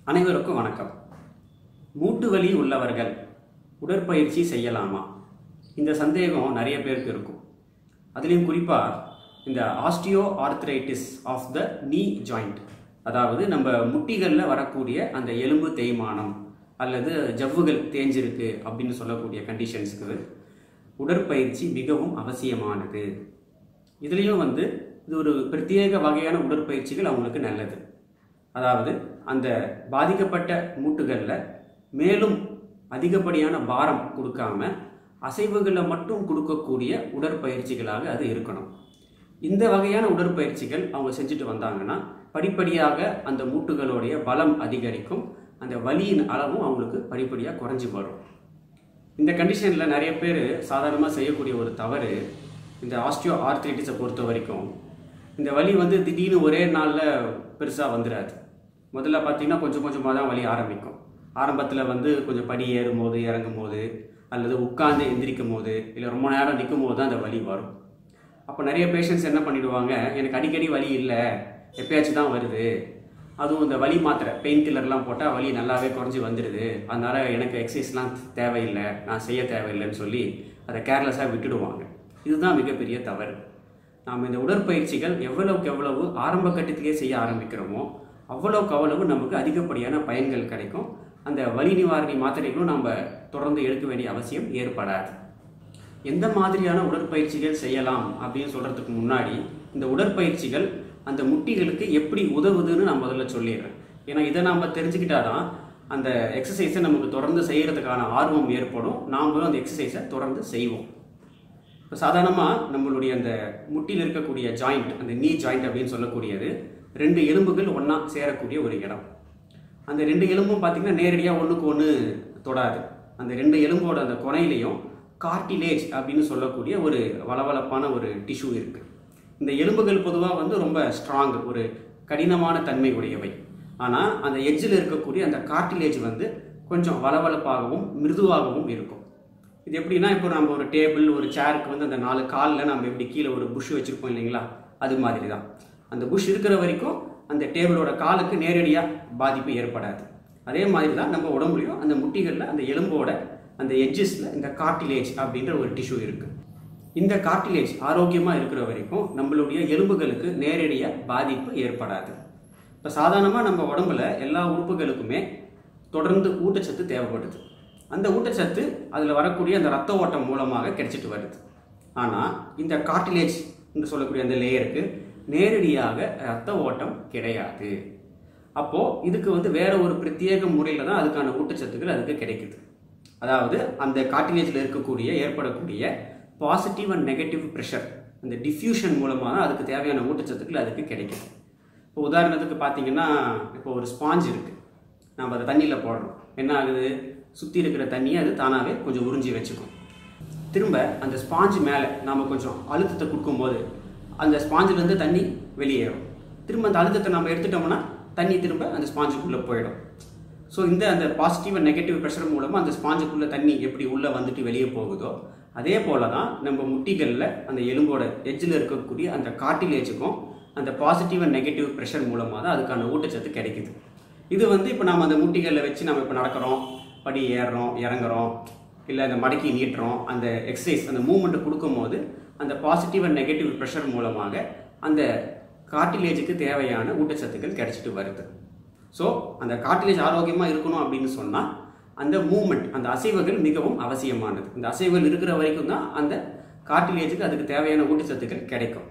அனைவருக்கும் வணக்கம் மூட்டு வலி உள்ளவர்கள் உடற்பயிற்சி செய்யலாமா இந்த சந்தேகம் நிறைய பேருக்கு இருக்கும் அதுலேயும் குறிப்பாக இந்த ஆஸ்டியோ ஆர்த்ரைட்டிஸ் ஆஃப் த நீ ஜாயிண்ட் அதாவது நம்ம முட்டிகளில் வரக்கூடிய அந்த எலும்பு தேய்மானம் அல்லது ஜவ்வுகள் தேஞ்சிருக்கு அப்படின்னு சொல்லக்கூடிய கண்டிஷன்ஸுக்கு உடற்பயிற்சி மிகவும் அவசியமானது இதுலேயும் வந்து இது ஒரு பிரத்யேக வகையான உடற்பயிற்சிகள் அவங்களுக்கு நல்லது அதாவது அந்த பாதிக்கப்பட்ட மூட்டுகளில் மேலும் அதிகப்படியான பாரம் கொடுக்காம அசைவுகளை மட்டும் கொடுக்கக்கூடிய உடற்பயிற்சிகளாக அது இருக்கணும் இந்த வகையான உடற்பயிற்சிகள் அவங்க செஞ்சுட்டு வந்தாங்கன்னா படிப்படியாக அந்த மூட்டுகளுடைய பலம் அதிகரிக்கும் அந்த வலியின் அளவும் அவங்களுக்கு படிப்படியாக குறைஞ்சி வரும் இந்த கண்டிஷனில் நிறைய பேர் சாதாரணமாக செய்யக்கூடிய ஒரு தவறு இந்த ஆஸ்டியோ ஆர்த்ரைட்டிஸை பொறுத்த வரைக்கும் இந்த வலி வந்து திடீர்னு ஒரே நாளில் பெருசாக வந்துடாது முதல்ல பார்த்தீங்கன்னா கொஞ்சம் கொஞ்சமாக தான் வலி ஆரம்பிக்கும் ஆரம்பத்தில் வந்து கொஞ்சம் படி ஏறும் போது இறங்கும் போது அல்லது உட்கார்ந்து எந்திரிக்கும் போது இல்லை ரொம்ப நேரம் நிற்கும் போது தான் அந்த வலி வரும் அப்போ நிறைய பேஷண்ட்ஸ் என்ன பண்ணிடுவாங்க எனக்கு அடிக்கடி வலி இல்லை எப்பயாச்சும் தான் வருது அதுவும் இந்த வலி மாத்திரை பெயின் கில்லர்லாம் போட்டால் வலி நல்லாவே குறைஞ்சி வந்துடுது அதனால எனக்கு எக்ஸசைஸ்லாம் தேவையில்லை நான் செய்ய தேவையில்லைன்னு சொல்லி அதை கேர்லெஸ்ஸாக விட்டுடுவாங்க இதுதான் மிகப்பெரிய தவறு நாம் இந்த உடற்பயிற்சிகள் எவ்வளவுக்கு எவ்வளவு ஆரம்ப கட்டத்திலே செய்ய ஆரம்பிக்கிறோமோ அவ்வளவுக்கு அவ்வளவு நமக்கு அதிகப்படியான பயன்கள் கிடைக்கும் அந்த வலி நிவாரணி மாத்திரைகளும் நம்ம தொடர்ந்து எடுக்க வேண்டிய அவசியம் ஏற்படாது எந்த மாதிரியான உடற்பயிற்சிகள் செய்யலாம் அப்படின்னு சொல்கிறதுக்கு முன்னாடி இந்த உடற்பயிற்சிகள் அந்த முட்டிகளுக்கு எப்படி உதவுதுன்னு நான் முதல்ல சொல்லிடுறேன் ஏன்னா இதை நாம் தெரிஞ்சுக்கிட்டாதான் அந்த எக்ஸசைஸை நமக்கு தொடர்ந்து செய்கிறதுக்கான ஆர்வம் ஏற்படும் நாமளும் அந்த எக்ஸசைஸை தொடர்ந்து செய்வோம் இப்போ சாதாரணமாக நம்மளுடைய அந்த முட்டியில் இருக்கக்கூடிய ஜாயிண்ட் அந்த நீ ஜாயிண்ட் அப்படின்னு சொல்லக்கூடியது ரெண்டு எலும்புகள் ஒன்றா சேரக்கூடிய ஒரு இடம் அந்த ரெண்டு எலும்பும் பார்த்திங்கன்னா நேரடியாக ஒன்றுக்கு ஒன்று தொடாது அந்த ரெண்டு எலும்போட அந்த கொனையிலையும் கார்டிலேஜ் அப்படின்னு சொல்லக்கூடிய ஒரு வளவளப்பான ஒரு டிஷ்யூ இருக்குது இந்த எலும்புகள் பொதுவாக வந்து ரொம்ப ஸ்ட்ராங் ஒரு கடினமான தன்மை உடையவை ஆனால் அந்த எட்ஜில் இருக்கக்கூடிய அந்த கார்டிலேஜ் வந்து கொஞ்சம் வளவளப்பாகவும் மிருதுவாகவும் இருக்கும் இது எப்படின்னா இப்போ நம்ம ஒரு டேபிள் ஒரு சேருக்கு வந்து அந்த நாலு காலில் நம்ம எப்படி கீழே ஒரு புஷ் வச்சுருப்போம் இல்லைங்களா அது மாதிரி தான் அந்த புஷ் இருக்கிற வரைக்கும் அந்த டேபிளோட காலுக்கு நேரடியாக பாதிப்பு ஏற்படாது அதே மாதிரி தான் நம்ம உடம்புலையும் அந்த முட்டிகளில் அந்த எலும்போட அந்த எட்ஜஸில் இந்த கார்டிலேஜ் அப்படின்ற ஒரு டிஷ்யூ இருக்குது இந்த கார்டிலேஜ் ஆரோக்கியமாக இருக்கிற வரைக்கும் நம்மளுடைய எலும்புகளுக்கு நேரடியாக பாதிப்பு ஏற்படாது இப்போ சாதாரணமாக நம்ம உடம்புல எல்லா உறுப்புகளுக்குமே தொடர்ந்து ஊட்டச்சத்து தேவைப்படுது அந்த ஊட்டச்சத்து அதில் வரக்கூடிய அந்த ரத்த ஓட்டம் மூலமாக கிடைச்சிட்டு வருது ஆனால் இந்த கார்டிலேஜ் என்று சொல்லக்கூடிய அந்த லேயருக்கு நேரடியாக ரத்த ஓட்டம் கிடையாது அப்போது இதுக்கு வந்து வேற ஒரு பிரத்யேக முறையில் தான் அதுக்கான ஊட்டச்சத்துக்கள் அதுக்கு கிடைக்குது அதாவது அந்த கார்டிலேஜில் இருக்கக்கூடிய ஏற்படக்கூடிய பாசிட்டிவ் அண்ட் நெகட்டிவ் ப்ரெஷர் அந்த டிஃப்யூஷன் மூலமாக தான் அதுக்கு தேவையான ஊட்டச்சத்துக்கள் அதுக்கு கிடைக்குது இப்போ உதாரணத்துக்கு பார்த்தீங்கன்னா இப்போ ஒரு ஸ்பாஞ்ச் இருக்குது நம்ம அதை தண்ணியில் போடுறோம் என்ன ஆகுது சுற்றி இருக்கிற தண்ணியை அது தானாகவே கொஞ்சம் உறிஞ்சி வச்சுக்கும் திரும்ப அந்த ஸ்பாஞ்ச் மேலே நாம் கொஞ்சம் அழுத்தத்தை கொடுக்கும்போது அந்த ஸ்பாஞ்சிலேருந்து தண்ணி வெளியேறும் திரும்ப அந்த அழுத்தத்தை நம்ம எடுத்துட்டோம்னா தண்ணி திரும்ப அந்த ஸ்பாஞ்சுக்குள்ளே போயிடும் ஸோ இந்த அந்த பாசிட்டிவ் அண்ட் நெகட்டிவ் ப்ரெஷர் மூலமாக அந்த ஸ்பாஞ்சுக்குள்ளே தண்ணி எப்படி உள்ளே வந்துட்டு வெளியே போகுதோ அதே போல தான் நம்ம முட்டிகளில் அந்த எலும்போட எட்ஜில் இருக்கக்கூடிய அந்த கார்டிலேஜுக்கும் அந்த பாசிட்டிவ் அண்ட் நெகட்டிவ் ப்ரெஷர் மூலமாக தான் அதுக்கான ஊட்டச்சத்து கிடைக்குது இது வந்து இப்போ நம்ம அந்த முட்டிகளில் வச்சு நம்ம இப்போ நடக்கிறோம் படி ஏறுறோம் இறங்குறோம் இல்லை அந்த மடக்கி நீட்டுறோம் அந்த எக்ஸசைஸ் அந்த மூமெண்ட்டு கொடுக்கும்போது அந்த பாசிட்டிவ் அண்ட் நெகட்டிவ் ப்ரெஷர் மூலமாக அந்த கார்டிலேஜுக்கு தேவையான ஊட்டச்சத்துக்கள் கிடைச்சிட்டு வருது ஸோ அந்த கார்டிலேஜ் ஆரோக்கியமாக இருக்கணும் அப்படின்னு சொன்னால் அந்த மூமெண்ட் அந்த அசைவுகள் மிகவும் அவசியமானது இந்த அசைவுகள் இருக்கிற வரைக்கும் தான் அந்த கார்டிலேஜுக்கு அதுக்கு தேவையான ஊட்டச்சத்துக்கள் கிடைக்கும்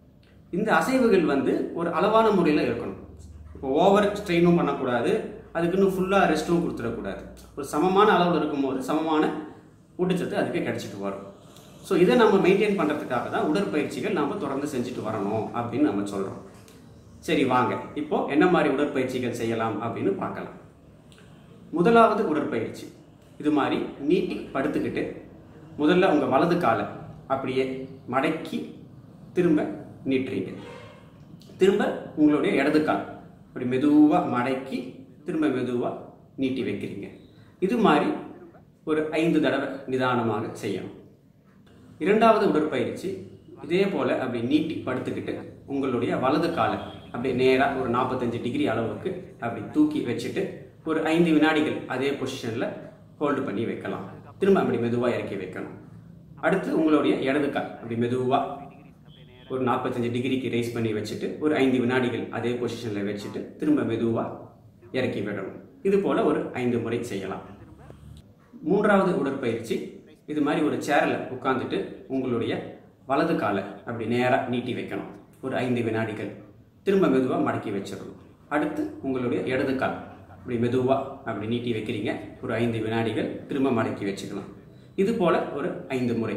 இந்த அசைவுகள் வந்து ஒரு அளவான முறையில் இருக்கணும் இப்போ ஓவர் ஸ்ட்ரெயினும் பண்ணக்கூடாது அதுக்குன்னு ஃபுல்லாக ரெஸ்ட்டும் கொடுத்துடக்கூடாது ஒரு சமமான அளவில் இருக்கும்போது சமமான ஊட்டச்சத்து அதுக்கு கிடைச்சிட்டு வரும் ஸோ இதை நம்ம மெயின்டைன் பண்ணுறதுக்காக தான் உடற்பயிற்சிகள் நாம் தொடர்ந்து செஞ்சுட்டு வரணும் அப்படின்னு நம்ம சொல்கிறோம் சரி வாங்க இப்போ என்ன மாதிரி உடற்பயிற்சிகள் செய்யலாம் அப்படின்னு பார்க்கலாம் முதலாவது உடற்பயிற்சி இது மாதிரி நீட்டி படுத்துக்கிட்டு முதல்ல உங்கள் வலது காலை அப்படியே மடக்கி திரும்ப நீட்டுறீங்க திரும்ப உங்களுடைய இடது கால் அப்படி மெதுவாக மடக்கி திரும்ப மெதுவாக நீட்டி வைக்கிறீங்க இது மாதிரி ஒரு ஐந்து தடவை நிதானமாக செய்யணும் இரண்டாவது உடற்பயிற்சி இதே போல் அப்படி நீட்டி படுத்துக்கிட்டு உங்களுடைய வலது காலை அப்படி நேராக ஒரு நாற்பத்தஞ்சு டிகிரி அளவுக்கு அப்படி தூக்கி வச்சுட்டு ஒரு ஐந்து வினாடிகள் அதே பொசிஷனில் ஹோல்டு பண்ணி வைக்கலாம் திரும்ப அப்படி மெதுவாக இறக்கி வைக்கணும் அடுத்து உங்களுடைய இடது கால் அப்படி மெதுவாக ஒரு நாற்பத்தஞ்சு டிகிரிக்கு ரைஸ் பண்ணி வச்சுட்டு ஒரு ஐந்து வினாடிகள் அதே பொசிஷனில் வச்சுட்டு திரும்ப மெதுவாக இறக்கி விடணும் இது போல் ஒரு ஐந்து முறை செய்யலாம் மூன்றாவது உடற்பயிற்சி இது மாதிரி ஒரு சேரில் உட்காந்துட்டு உங்களுடைய வலது காலை அப்படி நேராக நீட்டி வைக்கணும் ஒரு ஐந்து வினாடிகள் திரும்ப மெதுவாக மடக்கி வச்சிடணும் அடுத்து உங்களுடைய இடது கால் அப்படி மெதுவாக அப்படி நீட்டி வைக்கிறீங்க ஒரு ஐந்து வினாடிகள் திரும்ப மடக்கி வச்சுக்கலாம் இது போல் ஒரு ஐந்து முறை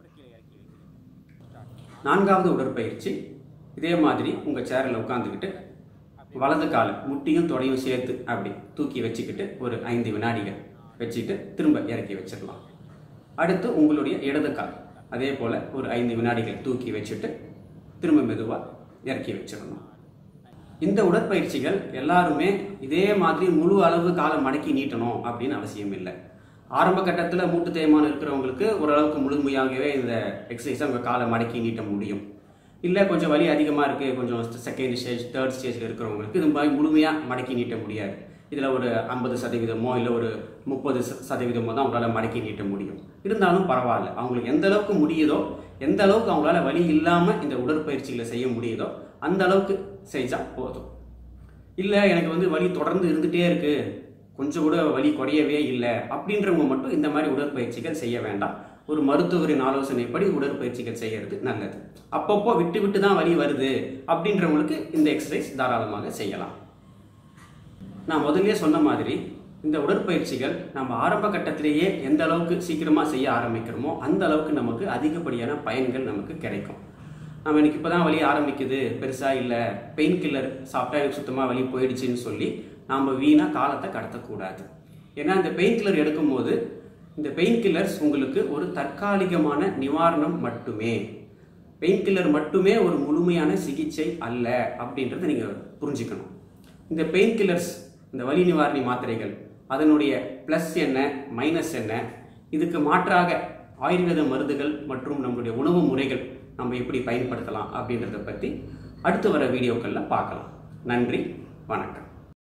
நான்காவது உடற்பயிற்சி இதே மாதிரி உங்கள் சேரில் உட்காந்துக்கிட்டு வலது காலை முட்டியும் தொடையும் சேர்த்து அப்படி தூக்கி வச்சுக்கிட்டு ஒரு ஐந்து வினாடிகள் வச்சுக்கிட்டு திரும்ப இறக்கி வச்சிடலாம் அடுத்து உங்களுடைய இடது கால் அதே போல் ஒரு ஐந்து வினாடிகள் தூக்கி வச்சுட்டு திரும்ப மெதுவாக இறக்கி வச்சிடணும் இந்த உடற்பயிற்சிகள் எல்லாருமே இதே மாதிரி முழு அளவு காலை மடக்கி நீட்டணும் அப்படின்னு அவசியம் இல்லை ஆரம்ப கட்டத்தில் மூட்டு தேய்மானம் இருக்கிறவங்களுக்கு ஓரளவுக்கு முழுமையாகவே இந்த எக்ஸசைஸை அவங்க காலை மடக்கி நீட்ட முடியும் இல்லை கொஞ்சம் வலி அதிகமாக இருக்குது கொஞ்சம் செகண்ட் ஸ்டேஜ் தேர்ட் ஸ்டேஜில் இருக்கிறவங்களுக்கு இது மாதிரி முழுமையாக மடக்கி நீட்ட முடியாது இதில் ஒரு ஐம்பது சதவீதமோ இல்லை ஒரு முப்பது சதவீதமோ தான் அவங்களால மடக்கி நீட்ட முடியும் இருந்தாலும் பரவாயில்ல அவங்களுக்கு எந்த அளவுக்கு முடியுதோ எந்த அளவுக்கு அவங்களால வலி இல்லாமல் இந்த உடற்பயிற்சிகளை செய்ய முடியுதோ அந்த அளவுக்கு செஞ்சால் போதும் இல்லை எனக்கு வந்து வலி தொடர்ந்து இருந்துகிட்டே இருக்கு கொஞ்சம் கூட வலி குறையவே இல்லை அப்படின்றவங்க மட்டும் இந்த மாதிரி உடற்பயிற்சிகள் செய்ய வேண்டாம் ஒரு மருத்துவரின் ஆலோசனைப்படி உடற்பயிற்சிகள் செய்யறது நல்லது அப்பப்போ விட்டு விட்டு தான் வலி வருது அப்படின்றவங்களுக்கு இந்த எக்ஸசைஸ் தாராளமாக செய்யலாம் நான் முதல்லயே சொன்ன மாதிரி இந்த உடற்பயிற்சிகள் நம்ம ஆரம்ப கட்டத்திலேயே எந்த அளவுக்கு சீக்கிரமாக செய்ய ஆரம்பிக்கிறோமோ அந்த அளவுக்கு நமக்கு அதிகப்படியான பயன்கள் நமக்கு கிடைக்கும் நம்ம எனக்கு இப்போ தான் வலி ஆரம்பிக்குது பெருசாக இல்லை பெயின் கில்லர் சாப்பிட்டா எனக்கு சுத்தமாக வலி போயிடுச்சுன்னு சொல்லி நாம் வீணாக காலத்தை கடத்தக்கூடாது ஏன்னா இந்த பெயின் கில்லர் எடுக்கும்போது இந்த பெயின் கில்லர்ஸ் உங்களுக்கு ஒரு தற்காலிகமான நிவாரணம் மட்டுமே பெயின் கில்லர் மட்டுமே ஒரு முழுமையான சிகிச்சை அல்ல அப்படின்றத நீங்கள் புரிஞ்சுக்கணும் இந்த பெயின் கில்லர்ஸ் இந்த வலி நிவாரணி மாத்திரைகள் அதனுடைய ப்ளஸ் என்ன மைனஸ் என்ன இதுக்கு மாற்றாக ஆயுர்வேத மருந்துகள் மற்றும் நம்மளுடைய உணவு முறைகள் நம்ம எப்படி பயன்படுத்தலாம் அப்படின்றத பற்றி அடுத்து வர வீடியோக்களில் பார்க்கலாம் நன்றி வணக்கம்